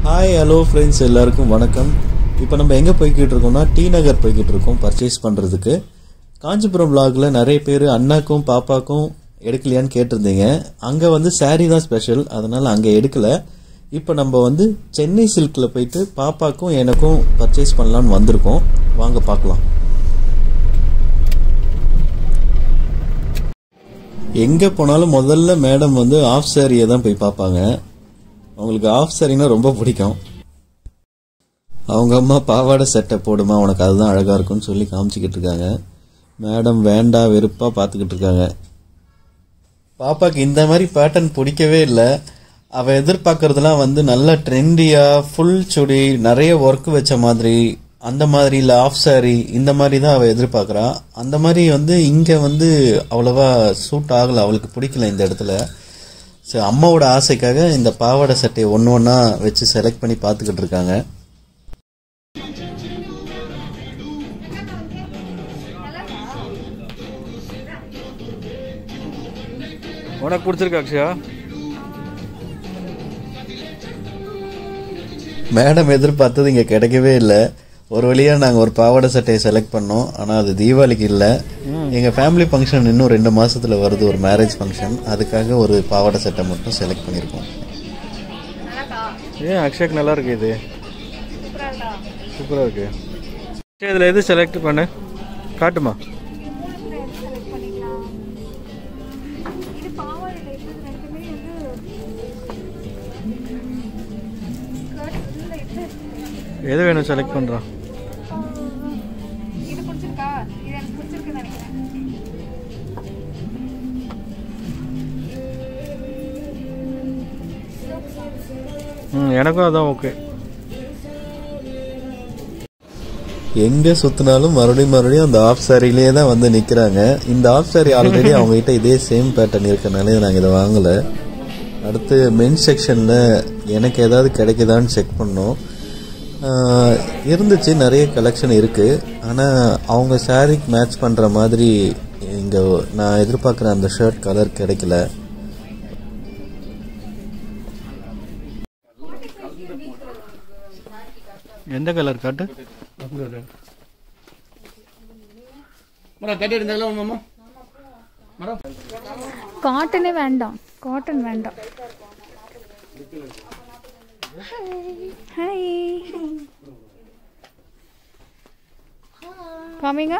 Hi hello friends எல்லாருக்கும் வணக்கம் இப்போ நம்ம எங்கே போய்கிட்டு இருக்கோம்னா டி நகர் போய்கிட்டு இருக்கோம் பர்ச்சேஸ் பண்ணுறதுக்கு காஞ்சிபுரம் vlogல நிறைய பேர் அண்ணாக்கும் பாப்பாக்கும் எடுக்கலையான்னு கேட்டிருந்தீங்க அங்கே வந்து saree தான் ஸ்பெஷல் அதனால் அங்கே எடுக்கல இப்போ நம்ம வந்து சென்னை சில்கில் போயிட்டு பாப்பாக்கும் எனக்கும் பர்ச்சேஸ் பண்ணலான்னு வந்திருக்கோம் வாங்க பார்க்கலாம் எங்கே போனாலும் முதல்ல மேடம் வந்து ஆஃப் சாரியை தான் போய் பார்ப்பாங்க அவங்களுக்கு ஆஃப் சாரினா ரொம்ப பிடிக்கும் அவங்க அம்மா பாவாடை சட்டை போடுமா உனக்கு அதுதான் அழகாக இருக்கும்னு சொல்லி காமிச்சிக்கிட்டு இருக்காங்க மேடம் வேண்டா வெறுப்பாக பார்த்துக்கிட்டு இருக்காங்க பாப்பாக்கு இந்த மாதிரி பேட்டர்ன் பிடிக்கவே இல்லை அவள் எதிர்பார்க்கறதுலாம் வந்து நல்ல ட்ரெண்டியாக ஃபுல் சுடி நிறைய ஒர்க் வச்ச மாதிரி அந்த மாதிரி இல்லை ஆஃப் சாரி இந்த மாதிரி தான் அவள் எதிர்பார்க்குறா அந்த மாதிரி வந்து இங்கே வந்து அவ்வளோவா சூட் ஆகலை அவளுக்கு பிடிக்கல இந்த இடத்துல ஸோ அம்மாவோட ஆசைக்காக இந்த பாவாடை சட்டையை ஒன்று ஒன்றா வச்சு செலக்ட் பண்ணி பார்த்துக்கிட்டு இருக்காங்க உனக்கு பிடிச்சிருக்கா அக்ஷயா மேடம் எதிர்பார்த்தது இங்கே கிடைக்கவே இல்லை ஒரு வழியாக நாங்கள் ஒரு பாவாடை சட்டையை செலக்ட் பண்ணோம் ஆனால் அது தீபாவளிக்கு இல்லை எங்கள் ஃபேமிலி ஃபங்க்ஷன் இன்னும் ரெண்டு மாசத்துல வருது ஒரு மேரேஜ் ஃபங்க்ஷன் அதுக்காக ஒரு பாவாடை சட்டை மட்டும் செலக்ட் பண்ணியிருக்கோம் ஏன் அக்ஷயாக்கு நல்லா இருக்கு இது சூப்பராக இருக்கு சரி இதில் எது செலக்ட் பண்ணு காட்டுமா இது பாவாடையில் இருக்கிறது ரெண்டுமே வந்து skirt உள்ள இது எது வேணும் செலக்ட் பண்ணுறான் இது பிடிச்சிருக்கா இது எனக்கு பிடிச்சிருக்குன்னு நினைக்கிறேன் ம் எனக்கும் அதான் ஓகே எங்கே சுற்றினாலும் மறுபடியும் மறுபடியும் அந்த ஆஃப் சாரிலேயே தான் வந்து நிற்கிறாங்க இந்த ஆஃப் சாரி ஆல்ரெடி அவங்ககிட்ட இதே சேம் பேட்டர்ன் இருக்கனாலே நாங்கள் இதை வாங்கலை அடுத்து மென் செக்ஷனில் எனக்கு ஏதாவது கிடைக்குதான்னு செக் பண்ணோம் ஆஹ், இருந்துச்சு நிறைய கலெக்ஷன் இருக்குது ஆனால் அவங்க சாரிக்கு மேட்ச் பண்ணுற மாதிரி இங்கே நான் எதிர்பார்க்குற அந்த ஷர்ட் கலர் கிடைக்கல எந்த கலர் காட்டு காட்டனே வேண்டாம் காட்டன் வேண்டாம் ஹாய் காமிங்க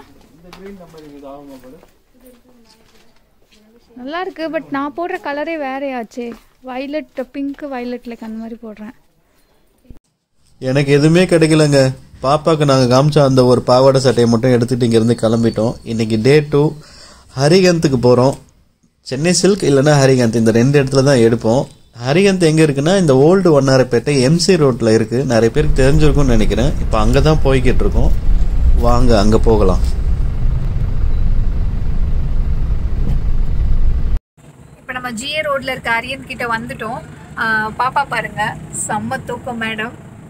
நல்லா இருக்கு பட் நான் போடுற கலரே வேறையாச்சே வைலட் பிங்க் வைலட்ல அந்த மாதிரி போடுறேன் எனக்கு எதுவுமே கிடைக்கலங்க பாப்பாக்கு நாங்கள் காமிச்ச அந்த ஒரு பாவாடை சட்டையை மட்டும் எடுத்துகிட்டு இங்கேருந்து கிளம்பிட்டோம் இன்னைக்கு டே டூ ஹரிகந்துக்கு போகிறோம் சென்னை சில்க் இல்லைன்னா ஹரிகந்த் இந்த ரெண்டு இடத்துல தான் எடுப்போம் ஹரிகந்த் எங்கே இருக்குன்னா இந்த ஓல்டு ஒன்னாரப்பேட்டை எம்சி ரோட்டில் இருக்குது நிறைய பேருக்கு தெரிஞ்சிருக்கும்னு நினைக்கிறேன் இப்போ அங்கே தான் போய்கிட்டு இருக்கோம் வாங்க அங்கே போகலாம் இப்போ நம்ம ஜிஏ ரோட்ல இருக்க அரியன் கிட்ட வந்துட்டோம் ஆஹ் பாப்பா பாருங்க செம்ம தூக்கம் மேடம்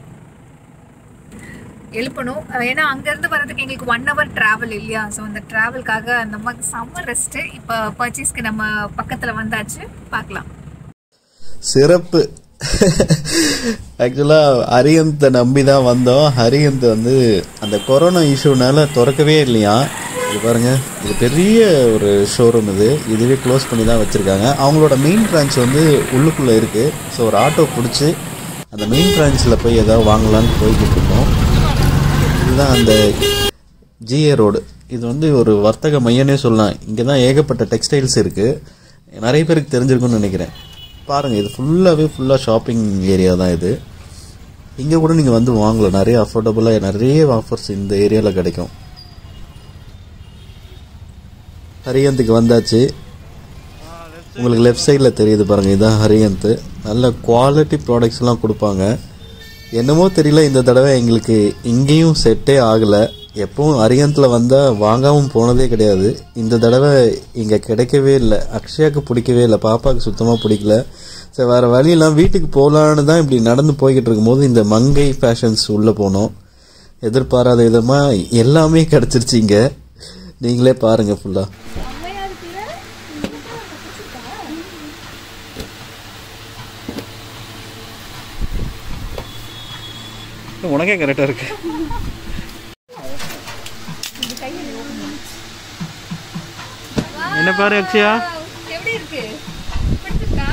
எழுப்பணும் ஏன்னா அங்கேருந்து வர்றதுக்கு எங்களுக்கு ஒன் ஹவர் ட்ராவல் இல்லையா ஸோ அந்த ட்ராவல்காக அந்த மாதிரி செம்ம ரெஸ்ட்டு இப்போ பர்ச்சேஸ்க்கு நம்ம பக்கத்தில் வந்தாச்சு பார்க்கலாம் சிறப்பு ஆக்சுவலாக ஹரியந்தை நம்பி தான் வந்தோம் ஹரியந்த் வந்து அந்த கொரோனா இஷ்யூனால திறக்கவே இல்லையா இது பாருங்க இது பெரிய ஒரு ஷோரூம் இது இதுவே க்ளோஸ் பண்ணி தான் வச்சுருக்காங்க அவங்களோட மெயின் பிரான்ச் வந்து உள்ளுக்குள்ளே இருக்குது ஸோ ஒரு ஆட்டோ பிடிச்சி அந்த மெயின் பிரான்ச்சில் போய் ஏதாவது வாங்கலான்னு போய்கிட்டு இருக்கோம் இதுதான் அந்த ஜிஏ ரோடு இது வந்து ஒரு வர்த்தக மையனே சொல்லலாம் இங்கே தான் ஏகப்பட்ட டெக்ஸ்டைல்ஸ் இருக்குது நிறைய பேருக்கு தெரிஞ்சிருக்கும்னு நினைக்கிறேன் பாருங்கள் இது ஃபுல்லாகவே ஃபுல்லாக ஷாப்பிங் ஏரியா தான் இது இங்கே கூட நீங்கள் வந்து வாங்கலாம் நிறைய அஃபோர்டபுளாக நிறைய ஆஃபர்ஸ் இந்த ஏரியாவில் கிடைக்கும் ஹரியந்துக்கு வந்தாச்சு உங்களுக்கு லெஃப்ட் சைடில் தெரியுது பாருங்கள் இதுதான் ஹரியந்த் நல்ல குவாலிட்டி ப்ராடக்ட்ஸ்லாம் கொடுப்பாங்க என்னமோ தெரியல இந்த தடவை எங்களுக்கு இங்கேயும் செட்டே ஆகலை எப்பவும் அரியந்தில் வந்தால் வாங்காமல் போனதே கிடையாது இந்த தடவை இங்கே கிடைக்கவே இல்லை அக்ஷயாவுக்கு பிடிக்கவே இல்லை பாப்பாவுக்கு சுத்தமாக பிடிக்கல சரி வேறு வழியெல்லாம் வீட்டுக்கு போகலான்னு தான் இப்படி நடந்து போய்கிட்டு இருக்கும்போது இந்த மங்கை ஃபேஷன்ஸ் உள்ளே போனோம் எதிர்பாராத விதமாக எல்லாமே கிடச்சிருச்சு இங்கே நீங்களே பாருங்கள் ஃபுல்லாக உனக்கே கரெக்டாக இருக்கு என்ன பாரு அக்ஷயா எப்படி இருக்கு பிடிச்சிருக்கா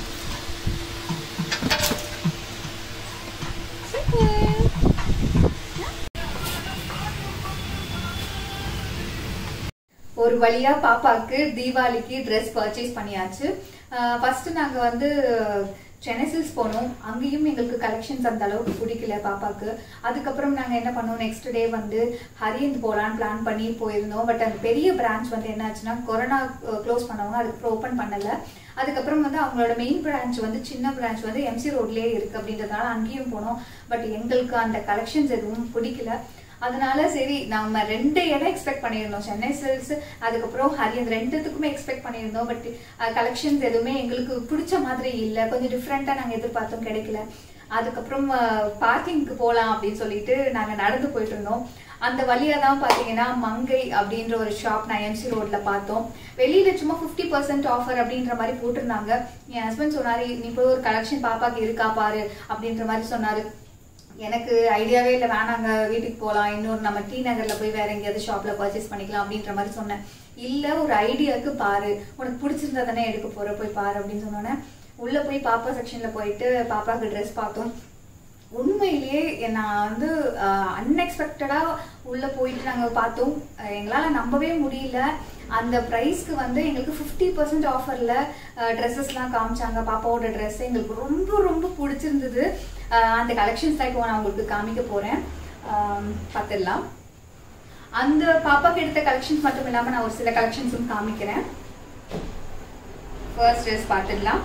ஒரு வழியா பாப்பாக்கு தீபாவளிக்கு ட்ரெஸ் பர்ச்சேஸ் பண்ணியாச்சு ஃபர்ஸ்ட் நாங்க வந்து சென்னை சில்ஸ் போனோம் அங்கேயும் எங்களுக்கு கலெக்ஷன்ஸ் அந்த அளவுக்கு பிடிக்கல பாப்பாக்கு அதுக்கப்புறம் நாங்க என்ன பண்ணோம் நெக்ஸ்ட் டே வந்து ஹரியந்த் போலான்னு பிளான் பண்ணி போயிருந்தோம் பட் அந்த பெரிய பிரான்ச் வந்து என்னாச்சுன்னா கொரோனா க்ளோஸ் பண்ணவங்க அதுக்கப்புறம் ஓப்பன் பண்ணல அதுக்கப்புறம் வந்து அவங்களோட மெயின் பிரான்ச் வந்து சின்ன பிரான்ச் வந்து எம்சி ரோட்லயே இருக்கு அப்படின்றதுனால அங்கேயும் போனோம் பட் எங்களுக்கு அந்த கலெக்ஷன்ஸ் எதுவும் பிடிக்கல அதனால சரி நம்ம ரெண்டு இடம் எக்ஸ்பெக்ட் பண்ணியிருந்தோம் சென்னை சில்க்ஸ் அதுக்கப்புறம் ஹரியந்த் ரெண்டுத்துக்குமே எக்ஸ்பெக்ட் பண்ணியிருந்தோம் பட் கலெக்ஷன்ஸ் எதுவுமே எங்களுக்கு பிடிச்ச மாதிரி இல்லை கொஞ்சம் டிஃப்ரெண்ட்டாக நாங்கள் எதிர்பார்த்தோம் கிடைக்கல அதுக்கப்புறம் பார்க்கிங்க்கு போகலாம் அப்படின்னு சொல்லிட்டு நாங்கள் நடந்து போயிட்டு இருந்தோம் அந்த வழியா தான் பார்த்தீங்கன்னா மங்கை அப்படின்ற ஒரு ஷாப் நான் எம்சி ரோட்ல பார்த்தோம் வெளியில சும்மா ஃபிஃப்டி பர்சன்ட் ஆஃபர் அப்படின்ற மாதிரி போட்டிருந்தாங்க என் ஹஸ்பண்ட் சொன்னாரு நீ போய் ஒரு கலெக்ஷன் பாப்பாக்கு இருக்கா பாரு அப்படின்ற மாதிரி சொன்னாரு எனக்கு ஐடியாவே இல்லை வேணாங்க வீட்டுக்கு போகலாம் இன்னொரு நம்ம டி நகர்ல போய் வேற எங்கேயாவது ஷாப்ல பர்ச்சேஸ் பண்ணிக்கலாம் அப்படின்ற மாதிரி சொன்னேன் இல்ல ஒரு ஐடியாவுக்கு பாரு உனக்கு பிடிச்சிருந்தா தானே எடுக்க போற போய் பாரு அப்படின்னு சொன்னோன்னே உள்ள போய் பாப்பா செக்ஷன்ல போயிட்டு பாப்பாக்கு ட்ரெஸ் பார்த்தோம் உண்மையிலேயே நான் வந்து அன்எக்ஸ்பெக்டடா உள்ள போயிட்டு நாங்க பார்த்தோம் அஹ் எங்களால நம்பவே முடியல அந்த ப்ரைஸ்க்கு வந்து எங்களுக்கு ஃபிஃப்டி பர்சன்ட் ஆஃபர்ல ட்ரெஸ்ஸஸ்லாம் காமிச்சாங்க பாப்பாவோட ட்ரெஸ் எங்களுக்கு ரொம்ப ரொம்ப பிடிச்சிருந்தது அஹ் அந்த கலெக்ஷன்ஸ் தான் இப்போ நான் உங்களுக்கு காமிக்க போறேன் அஹ் பார்த்துடலாம் அந்த பாப்பாக்கு எடுத்த கலெக்ஷன்ஸ் மட்டும் இல்லாம நான் ஒரு சில கலெக்ஷன்ஸும் காமிக்கிறேன் ஃபர்ஸ்ட் ட்ரெஸ் பார்த்துடலாம்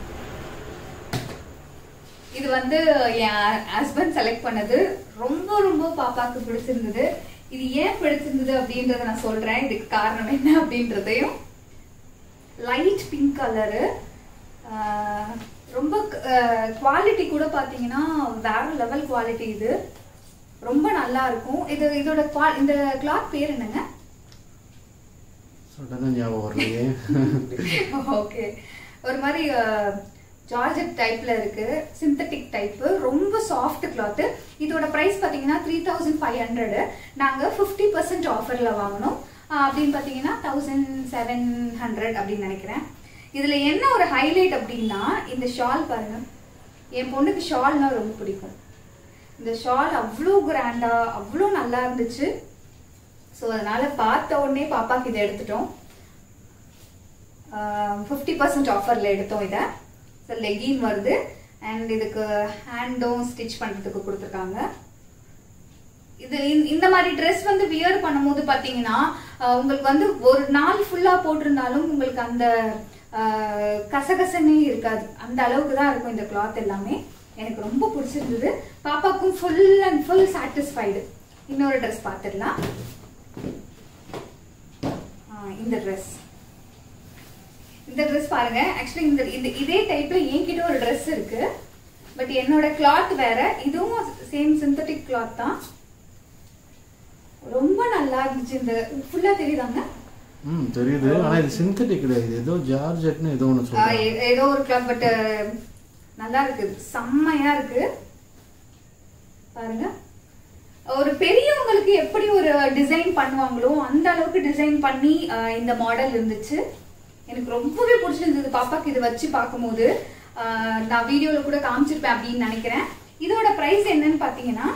இது வந்து என் ஹஸ்பண்ட் செலக்ட் பண்ணது ரொம்ப ரொம்ப பாப்பாக்கு பிடிச்சிருந்தது இது ஏன் பிடிச்சிருந்தது அப்படின்றத நான் சொல்றேன் இதுக்கு காரணம் என்ன அப்படின்றதையும் லைட் பிங்க் கலரு ரொம்ப குவாலிட்டி கூட பாத்தீங்கன்னா வேற லெவல் குவாலிட்டி இது ரொம்ப நல்லா இருக்கும் இது இதோட qua- இந்த கிளாத் பேர் என்னங்க சடனாக ஞாபகம் வரலையே ஓகே ஒரு மாதிரி ஜார்ஜெட் டைப்ல இருக்கு சிந்தட்டிக் டைப் ரொம்ப சாஃப்ட் கிளாத் இதோட பிரைஸ் பாத்தீங்கன்னா த்ரீ தௌசண்ட் ஃபைவ் ஹண்ட்ரட் நாங்க ஃபிஃப்டி பர்சன்ட் ஆஃபர்ல வாங்கினோம் ஆஹ் அப்படின்னு பாத்தீங்கன்னா தௌசண்ட் செவன் ஹண்ட்ரட் அப்படின்னு நினைக்கிறேன் இதுல என்ன ஒரு ஹைலைட் அப்படின்னா இந்த ஷால் பாருங்க என் பொண்ணுக்கு ஷால்னா ரொம்ப பிடிக்கும் இந்த ஷால் அவ்வளோ கிராண்டா அவ்வளோ நல்லா இருந்துச்சு ஸோ அதனால பார்த்த உடனே பாப்பாக்கு இதை எடுத்துட்டோம் ஃபிஃப்டி பர்சன்ட் ஆஃபரில் எடுத்தோம் இதை ஸோ லெகின் வருது அண்ட் இதுக்கு ஹேண்டும் ஸ்டிச் பண்ணுறதுக்கு கொடுத்துருக்காங்க இது இந்த- இந்த மாதிரி ட்ரெஸ் வந்து வியர் பண்ணும்போது பார்த்தீங்கன்னா அஹ், உங்களுக்கு வந்து ஒரு நாள் ஃபுல்லாக போட்டிருந்தாலும் உங்களுக்கு அந்த அஹ், கசகசனே இருக்காது அந்த அளவுக்கு தான் இருக்கும் இந்த கிளாத் எல்லாமே எனக்கு ரொம்ப பிடிச்சிருந்தது பாப்பாக்கும் ஃபுல் அண்ட் ஃபுல் சாட்டிஸ்ஃபைடு இன்னொரு ட்ரெஸ் பார்த்துடலாம் ஆஹ், இந்த ட்ரெஸ் இந்த ட்ரெஸ் பாருங்க ஆக்சுவலி இந்த இந்த இதே டைப்ல என்கிட்ட ஒரு ட்ரெஸ் இருக்கு பட் என்னோட கிளாத் வேற இதுவும் சேம் சிந்தட்டிக் கிளாத் தான் ரொம்ப நல்லா இருந்துச்சு இந்த ஃபுல்லா தெரியுதாங்க ம் தெரியுது ஆனா இது சிந்தட்டிக் கிடையாது ஏதோ ஜார்ஜெட்னு ஏதோ ஒன்று ஆஹ் சொல்றாங்க ஏ- ஏதோ ஒரு கிளாத் பட் நல்லா இருக்கு செம்மையா இருக்கு பாருங்க ஒரு பெரியவங்களுக்கு எப்படி ஒரு டிசைன் பண்ணுவாங்களோ அந்த அளவுக்கு டிசைன் பண்ணி ஆஹ் இந்த மாடல் இருந்துச்சு எனக்கு ரொம்பவே பிடிச்சிருந்தது பாப்பாக்கு இது வச்சு பார்க்கும்போது ஆஹ் நான் வீடியோல கூட காமிச்சிருப்பேன் அப்படின்னு நினைக்கிறேன் இதோட பிரைஸ் என்னன்னு பாத்தீங்கன்னா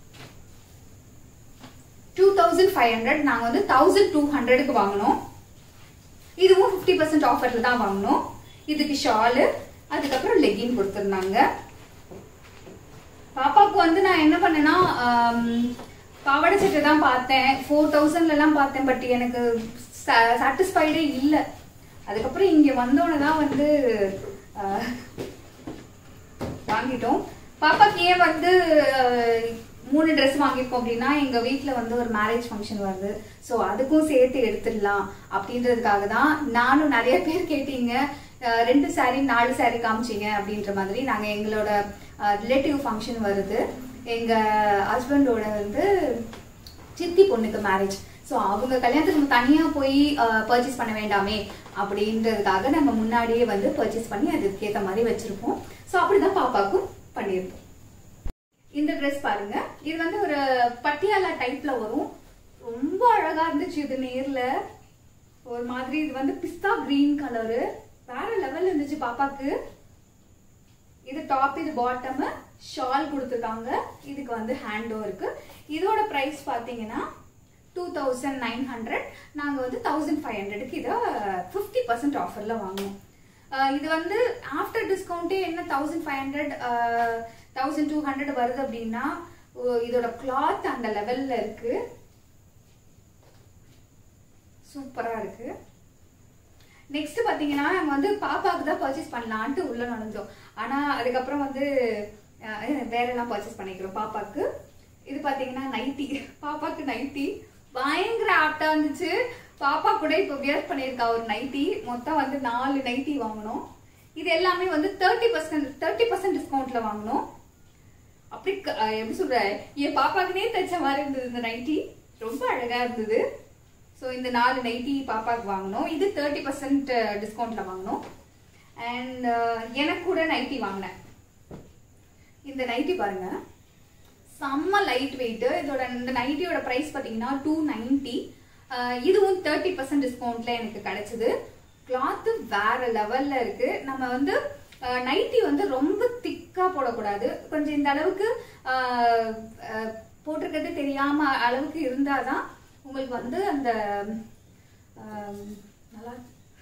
டூ தௌசண்ட் ஃபைவ் ஹண்ட்ரட் நாங்கள் வந்து தௌசண்ட் டூ ஹண்ட்ரடுக்கு வாங்கினோம் இதுவும் ஃபிஃப்டி பர்சன்ட் ஆஃபர்ல தான் வாங்கினோம் இதுக்கு ஷாலு அதுக்கப்புறம் லெகின் கொடுத்துருந்தாங்க பாப்பாவுக்கு வந்து நான் என்ன பண்ணேன்னா ஆம், பாவாடை சட்டை தான் பார்த்தேன் ஃபோர் தௌசண்ட்லலாம் பார்த்தேன் பட் எனக்கு சாட்டிஸ்ஃபைடே இல்லை அதுக்கப்புறம் இங்கே வந்தோடனே தான் வந்து ஆஹ், வாங்கிட்டோம் பாப்பாக்கு ஏன் வந்து அஹ், மூணு ட்ரெஸ் வாங்கியிருக்கோம் அப்படின்னா எங்க வீட்ல வந்து ஒரு மேரேஜ் ஃபங்க்ஷன் வருது ஸோ அதுக்கும் சேர்த்து எடுத்துடலாம் அப்படின்றதுக்காக தான் நானும் நிறைய பேர் கேட்டீங்க அஹ், ரெண்டு saree நாலு saree காமிச்சீங்க அப்படின்ற மாதிரி நாங்க எங்களோட ரிலேட்டிவ் ஃபங்க்ஷன் வருது எங்க ஹஸ்பண்டோட வந்து சித்தி பொண்ணுக்கு மேரேஜ் ஸோ அவங்க கல்யாணத்துக்கு நம்ம தனியா போய் பர்ச்சேஸ் பண்ண வேண்டாமே அப்படின்றதுக்காக நம்ம முன்னாடியே வந்து பர்ச்சேஸ் பண்ணி அதுக்கேற்ற மாதிரி வச்சிருப்போம் ஸோ அப்படிதான் பாப்பாக்கும் பண்ணியிருப்போம் இந்த ட்ரெஸ் பாருங்க இது வந்து ஒரு பட்டியாலா டைப்ல வரும் ரொம்ப அழகா இருந்துச்சு இது நேர்ல ஒரு மாதிரி இது வந்து பிஸ்தா கிரீன் கலரு வேற லெவல் இருந்துச்சு பாப்பாக்கு இது டாப் இது பாட்டம் ஷால் கொடுத்துருக்காங்க இதுக்கு வந்து ஹேண்டும் இருக்கு இதோட பிரைஸ் பாத்தீங்கன்னா டூ தௌசண்ட் நைன் ஹண்ட்ரட் நாங்கள் வந்து தௌசண்ட் ஃபைவ் ஹண்ட்ரடுக்கு இதை ஃபிஃப்டி பர்சன்ட் ஆஃபரில் வாங்கினோம் அஹ் இது வந்து ஆஃப்டர் டிஸ்கவுண்ட்டே என்ன thousand five hundred thousand two hundred வருது அப்படின்னா ஒ- இதோட கிளாத் அந்த லெவலில் இருக்கு சூப்பராக இருக்கு நெக்ஸ்ட் பாத்தீங்கன்னா நாங்க வந்து பாப்பாக்கு தான் பர்ச்சேஸ் பண்ணலான்ட்டு உள்ள நுழைஞ்சோம் ஆனா அதுக்கப்புறம் வந்து அஹ், வேற எல்லாம் பர்ச்சேஸ் பண்ணிக்கிறோம் பாப்பாக்கு இது பாத்தீங்கன்னா நைட்டி பாப்பாக்கு நைட்டி பயங்கர ஆப்டா இருந்துச்சு பாப்பா கூட இப்ப வியர் பண்ணியிருக்கா ஒரு நைட்டி மொத்தம் வந்து நாலு நைட்டி வாங்கினோம் இது எல்லாமே வந்து தேர்ட்டி பர்சன்ட் தேர்ட்டி பர்சன்ட் டிஸ்கவுண்ட்ல வாங்கினோம் அப்படி க- அஹ் எப்படி சொல்ற என் பாப்பாக்குனே தைச்ச மாதிரி இருந்தது இந்த நைட்டி ரொம்ப அழகா இருந்தது ஸோ இந்த நாலு நைட்டி பாப்பாக்கு வாங்கினோம் இது தேர்ட்டி பர்சன்ட் டிஸ்கவுண்ட்ல வாங்கினோம் அண்ட் எனக்கு கூட நைட்டி வாங்கினேன் இந்த நைட்டி பாருங்க செம்ம லைட் வெயிட் இதோட இந்த நைட்டியோட பிரைஸ் பார்த்தீங்கன்னா டூ நைன்டி இதுவும் தேர்ட்டி பர்சன்ட் டிஸ்கவுண்ட்ல எனக்கு கிடைச்சது கிளாத் வேற லெவல்ல இருக்கு நம்ம வந்து நைட்டி வந்து ரொம்ப திக்கா போடக்கூடாது கொஞ்சம் இந்த அளவுக்கு அஹ், அஹ், போட்டிருக்கிறது தெரியாம அளவுக்கு இருந்தாதான் உங்களுக்கு வந்து அந்த அஹ், நல்லா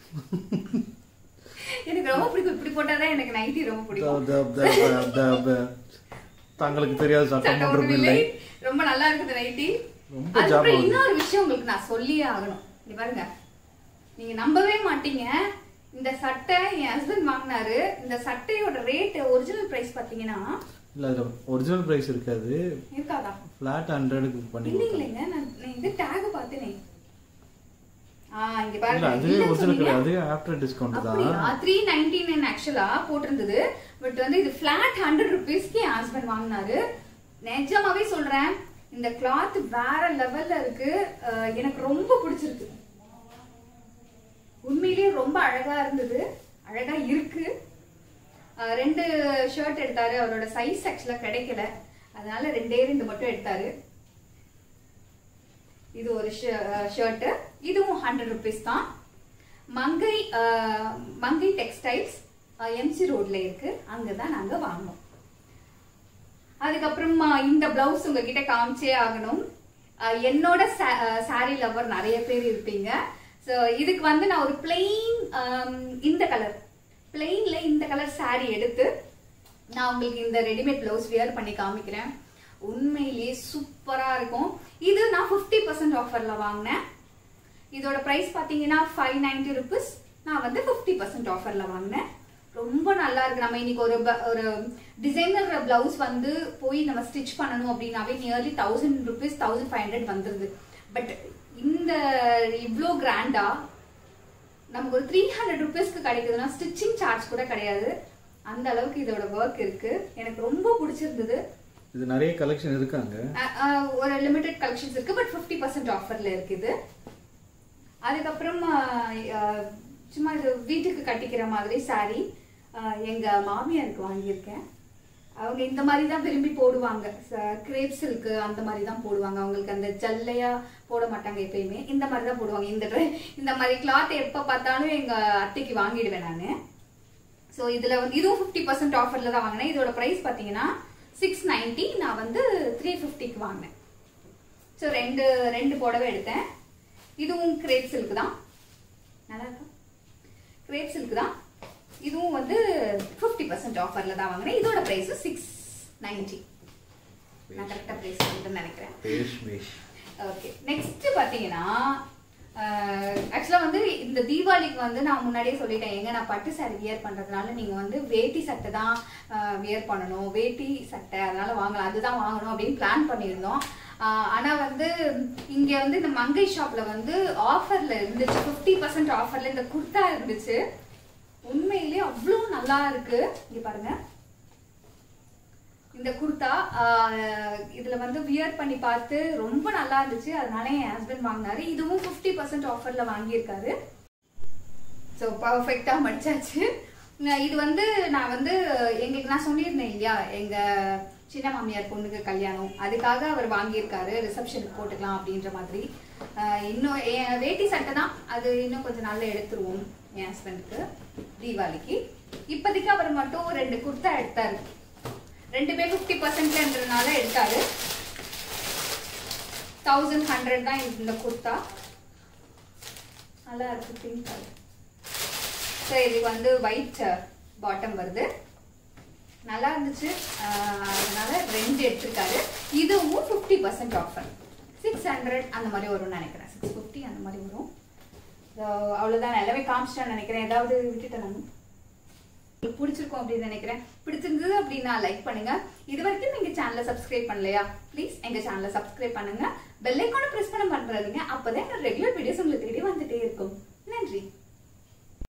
எனக்கு ரொம்ப பிடிக்கும் இப்படி போட்டாதான் எனக்கு நைட்டி ரொம்ப பிடிக்கும் த- த- த- த- த- தங்களுக்கு தெரியாத சட்டம் ஒன்றும் சட்டமன்றம் இல்லை இல்லை ரொம்ப நல்லா இருக்குது நைட்டி ரொம்ப அதுக்கப்புறம் ஜாபம் இன்னொரு விஷயம் உங்களுக்கு நான் சொல்லியே ஆகணும் இங்க பாருங்க நீங்க நம்பவே மாட்டீங்க இந்த சட்டை என் ஹஸ்பண்ட் வாங்கினாரு இந்த சட்டையோட ரேட் ஒரிஜினல் பிரைஸ் பாத்தீங்கன்னா இல்ல அதுல ஒரிஜினல் பிரைஸ் இருக்காது இருக்காதா ஃபிளாட் ஹண்ட்ரடுக்கு பண்ணி கொடுத்தாங்க. இல்லைங்களேங்க நான் நான் இந்த டேக் பார்த்தேனே ஆ இங்க இல்ல பாருங்க அதுவே இல்லைன்னு ஒரிஜினல் சொன்னீங்க. கிடையாது அதுவே ஆஃப்டர் டிஸ்கவுண்ட் தான் அப்படியா த்ரீ நைன்டி நைன் ஆக்சுவலா போட்டிருந்தது பட் வந்து இது பிளாட் ஹண்ட்ரட் ருபீஸ்க்கு என் ஹஸ்பண்ட் வாங்கினாரு நிஜமாவே சொல்றேன் இந்த கிளாத் வேற லெவல்ல இருக்கு அஹ் எனக்கு ரொம்ப பிடிச்சிருக்கு உண்மையிலேயே ரொம்ப அழகா இருந்தது அழகா இருக்கு அஹ் ரெண்டு ஷர்ட் எடுத்தாரு அவரோட சைஸ் ஆக்சுவலா கிடைக்கல அதனால ரெண்டே ரெண்டு மட்டும் எடுத்தாரு இது ஒரு ஷர்ட் இதுவும் ஹண்ட்ரட் ருபீஸ் தான் மங்கை அஹ், மங்கை டெக்ஸ்டைல்ஸ் எம்சி ரோட்ல இருக்கு அங்கதான் நாங்க வாங்கினோம் அதுக்கப்புறம் அஹ், இந்த பிளவுஸ் உங்ககிட்ட காமிச்சே ஆகணும் அஹ், என்னோட சாரி லவர் நிறைய பேர் இருப்பீங்க ஸோ இதுக்கு வந்து நான் ஒரு பிளெயின் இந்த கலர் பிளெயின்ல இந்த கலர் saree எடுத்து நான் உங்களுக்கு இந்த ரெடிமேட் பிளவுஸ் வியர் பண்ணி காமிக்கிறேன் உண்மையிலேயே சூப்பரா இருக்கும் இது நான் 50% பர்சன்ட் ஆஃபர்ல வாங்கினேன் இதோட பிரைஸ் பாத்தீங்கன்னா ஃபைவ் நைன்டி ருபீஸ் நான் வந்து 50% பர்சன்ட் ஆஃபர்ல வாங்கினேன் ரொம்ப நல்லா இருக்கு நம்ம இன்னைக்கு ஒரு ப- ஒரு டிசைனர் பிளவுஸ் வந்து போய் நம்ம ஸ்டிச் பண்ணணும் அப்படின்னாவே nearly thousand rupees thousand five hundred வந்துருது பட் இந்த இவ்வளோ கிராண்டா நமக்கு ஒரு த்ரீ ஹண்ட்ரட் ருபீஸ்க்கு கிடைக்குதுன்னா ஸ்டிச்சிங் சார்ஜ் கூட கிடையாது அந்த அளவுக்கு இதோட ஒர்க் இருக்கு எனக்கு ரொம்ப பிடிச்சிருந்தது இது நிறைய கலெக்ஷன் இருக்காங்க அஹ் அஹ் ஒரு லிமிடெட் கலெக்ஷன்ஸ் இருக்கு பட் 50% பர்சன்ட் ஆஃபர்ல இருக்குது அதுக்கப்புறம் அஹ், அஹ், சும்மா இது வீட்டுக்கு கட்டிக்கிற மாதிரி saree அஹ், எங்க மாமியாருக்கு வாங்கியிருக்கேன் அவங்க இந்த மாதிரி தான் விரும்பி போடுவாங்க கிரேப் சில்க் அந்த மாதிரி தான் போடுவாங்க அவங்களுக்கு அந்த ஜல்லையா போட மாட்டாங்க எப்பயுமே இந்த மாதிரி தான் போடுவாங்க இந்த dre- இந்த மாதிரி கிளாத் எப்ப பார்த்தாலும் எங்க அத்தைக்கு வாங்கிடுவேன் நான் ஸோ இதுல வந்து இதுவும் ஃபிஃப்டி பர்சன்ட் ஆஃபர்ல தான் வாங்கினேன் இதோட பிரைஸ் பாத்தீங்கன்னா சிக்ஸ் நைன்டி நான் வந்து த்ரீ ஃபிஃப்டிக்கு வாங்கினேன் ஸோ ரெண்டு ரெண்டு புடவை எடுத்தேன் இதுவும் கிரேப் சில்க் தான் நல்லா இருக்கா கிரேப் சில்க் தான் இதுவும் வந்து ஃபிஃப்டி பர்சன்ட் ஆஃபர்ல தான் வாங்கினேன் இதோட பிரைஸ் சிக்ஸ் நைன்டி நான் கரெக்டாக பிரைஸ் சொல்லிட்டு நினைக்கிறேன் ரேஷ்மி ஓகே நெக்ஸ்ட் பாத்தீங்கன்னா ஆக்சுவலா வந்து இந்த தீபாவளிக்கு வந்து நான் முன்னாடியே சொல்லிட்டேன் எங்க நான் பட்டு சாரி வியர் பண்றதுனால நீங்க வந்து வேட்டி சட்டை தான் வியர் பண்ணணும் வேட்டி சட்டை அதனால வாங்கலாம் அதுதான் வாங்கணும் அப்படின்னு பிளான் பண்ணியிருந்தோம் ஆஹ் ஆனா வந்து இங்க வந்து இந்த மங்கை ஷாப்ல வந்து ஆஃபர்ல இருந்துச்சு 50% பர்சன்ட் ஆஃபர்ல இந்த குர்தா இருந்துச்சு உண்மையிலேயே அவ்வளோ நல்லா இருக்கு இங்க பாருங்க இந்த குர்தா ஆஹ், இதுல வந்து வியர் பண்ணி பார்த்து ரொம்ப நல்லா இருந்துச்சு அதனால என் ஹஸ்பண்ட் வாங்கினாரு இதுவும் 50% பர்சன்ட் ஆஃபர்ல வாங்கியிருக்காரு ஸோ பர்ஃபெக்டா மடிச்சாச்சு நான் இது வந்து நான் வந்து எங்களுக்கு நான் சொல்லியிருந்தேன் இல்லையா எங்க சின்ன மாமியார் பொண்ணுக்கு கல்யாணம் அதுக்காக அவர் வாங்கியிருக்காரு ரிசப்ஷனுக்கு போட்டுக்கலாம் அப்படின்ற மாதிரி ஆஹ் இன்னும் என் வேட்டி சட்டை தான் அது இன்னும் கொஞ்சம் நாள்ல எடுத்துருவோம் என் ஹஸ்பண்டுக்கு தீபாவளிக்கு இப்போதைக்கு அவர் மட்டும் ரெண்டு குர்த்தா எடுத்தாரு ரெண்டு பேர் ஃபிஃப்டி பர்சன்ட்ன்றதுனால எடுத்தாரு தௌசண்ட் ஹண்ட்ரட் தான் இந்த குர்த்தா நல்லா இருக்கு பிங்க் கலர் ஸோ இது வந்து ஒயிட் பாட்டம் வருது நல்லா இருந்துச்சு ஆஹ் அதனால ரெண்டு எடுத்திருக்காரு இதுவும் fifty percent offer six hundred அந்த மாதிரி வரும்னு நினைக்கிறேன் சிக்ஸ் ஃபிஃப்டி அந்த மாதிரி வரும் ஸோ அவ்வளோதான் நான் எல்லாமே காமிச்சிட்டேன்னு நினைக்கிறேன் ஏதாவது விட்டுட்டேன் நான் உங்களுக்கு பிடிச்சிருக்கும் அப்படின்னு நினைக்கிறேன் பிடிச்சிருந்தது அப்படின்னா லைக் பண்ணுங்க இது வரைக்கும் எங்க சேனலை சப்ஸ்கிரைப் பண்ணலையா ப்ளீஸ் எங்க சேனலை சப்ஸ்கிரைப் பண்ணுங்க பெல் ஐக்கான பிரஸ் பண்ண பண்றாதீங்க அப்பதான் என்னோட ரெகுலர் வீடியோஸ் உங்களுக்கு தேடி வந்துட்டே இருக்கும் நன்றி